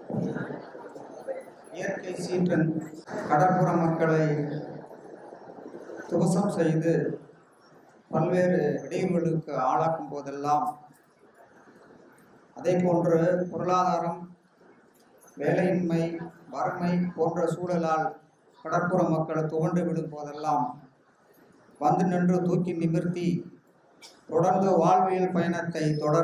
இயற்கை சீற்றன் கடற்புற மக்களை துவசம் செய்து பல்வேறு இடையூறுகளுக்கு ஆளாக்கும் போதெல்லாம் அதே போன்று பொருளாதாரம் வேலையின்மை வறுமை போன்ற சூழலால் கடற்புற மக்கள் துவண்டு விடும் போதெல்லாம் வந்து நின்று தூக்கி நிமிர்த்தி தொடர்ந்து வாழ்வியல் பயணத்தை தொடர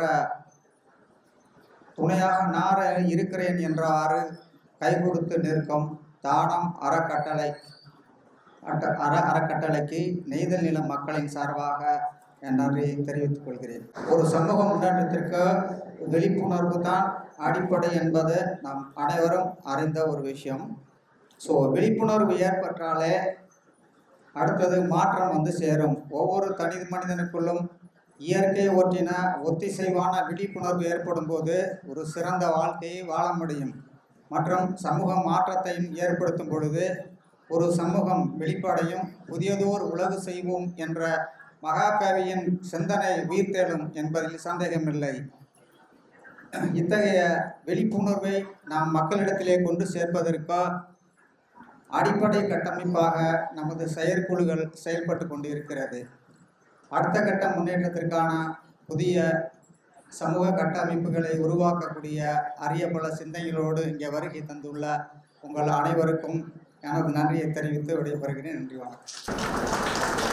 துணையாக நார இருக்கிறேன் என்றவாறு கை கொடுத்து நிற்கும் தானம் அறக்கட்டளை அட்ட அற அறக்கட்டளைக்கு நெய்தல் நில மக்களின் சார்பாக என் நன்றியை தெரிவித்துக் கொள்கிறேன் ஒரு சமூக முன்னேற்றத்திற்கு விழிப்புணர்வு தான் அடிப்படை என்பது நாம் அனைவரும் அறிந்த ஒரு விஷயம் ஸோ விழிப்புணர்வு ஏற்பட்டாலே அடுத்தது மாற்றம் வந்து சேரும் ஒவ்வொரு தனி மனிதனுக்குள்ளும் இயற்கை ஒற்றின ஒத்திசைவான விழிப்புணர்வு ஏற்படும் போது ஒரு சிறந்த வாழ்க்கையை வாழ முடியும் மற்றும் சமூக மாற்றத்தையும் ஏற்படுத்தும் பொழுது ஒரு சமூகம் வெளிப்படையும் புதியதோர் உலகு செய்வோம் என்ற மகாகவியின் சிந்தனை உயிர்த்தெழும் என்பதில் சந்தேகமில்லை இத்தகைய விழிப்புணர்வை நாம் மக்களிடத்திலே கொண்டு சேர்ப்பதற்கு அடிப்படை கட்டமைப்பாக நமது செயற்குழுகள் செயல்பட்டு கொண்டிருக்கிறது அடுத்த கட்ட முன்னேற்றத்திற்கான புதிய சமூக கட்டமைப்புகளை உருவாக்கக்கூடிய அரிய பல சிந்தனைகளோடு இங்கே வருகை தந்துள்ள உங்கள் அனைவருக்கும் எனது நன்றியை தெரிவித்து விடைபெறுகிறேன் நன்றி வணக்கம்